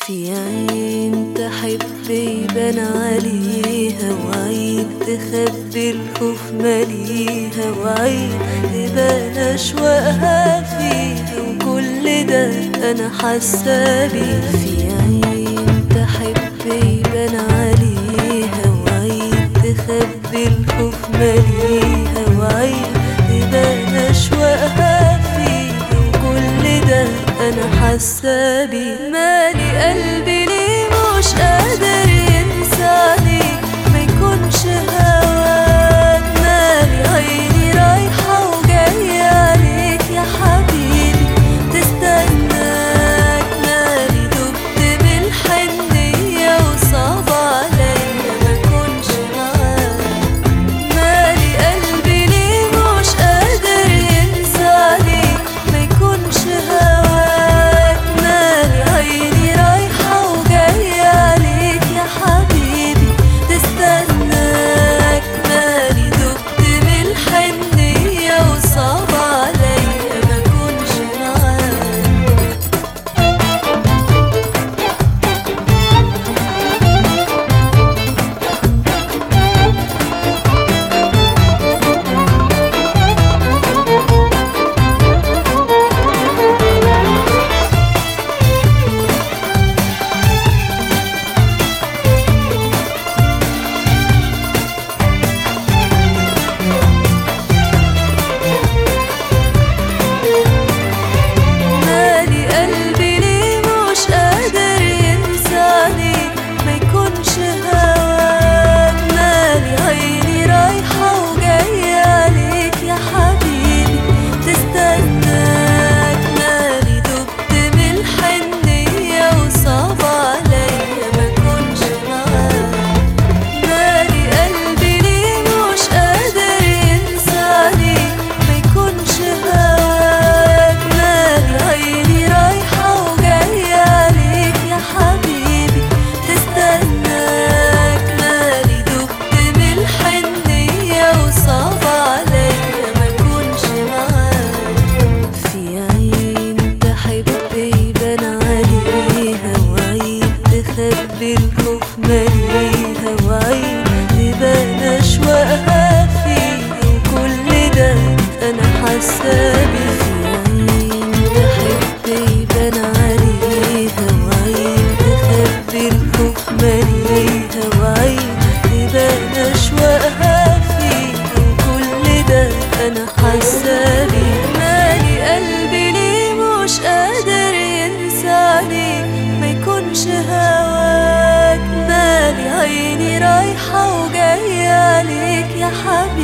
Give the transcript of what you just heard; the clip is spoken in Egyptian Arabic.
في عين تحب يبان عليها وعين تخبي الخوف مليها وعين تبان أشواقها فيها وكل ده أنا حاسة بيه في عين تحب يبان عليها وعين تخبي الخوف مليها وعين تبان أشواقها فيها وكل ده أنا حاسة بيه مالي قلبي ليه مش قادر ينساني ما يكونش هواك مالي عيني رايحة وجاية عليك يا حبيبي تستناك مالي دبت بالحنية وصعب عليا ما كنش معاك مالي قلبي ليه مش قادر ينساني ما يكونش هواك مالي عيني رايحة وجاية عليك يا حبيبي تستناك مالي دبت بالحنية وصعب عليا ما كنش معاك مالي قلبي ليه مش قادر ينساني ما يكونش هواك مالي عيني رايحة وجاية عليك يا حبيبي تستناك مالي دبت بالحنية وصعب عليا ما كنش معاك مالي قلبي ليه مش قادر ينساني ما يكونش هواك مالي عيني رايحة وجاية عليك يا حبيبي تستناك مالي دبت بالحنية وصعب عليا ما كنش معاك في عين تحب يبان عليها وعين تخبي الخوف مليها وعين تبان أشواقها فيها وكل ده أنا حاسة بيه في عين تحب يبان عليها وعين تخبي الخوف مليها وعين تبان أشواقها فيها وكل ده أنا حاسة بيه مالي قلبي ليه مش قادر ينساني ما يكونش هواك مالي عيني رايحة وجاية عليك يا حبيبي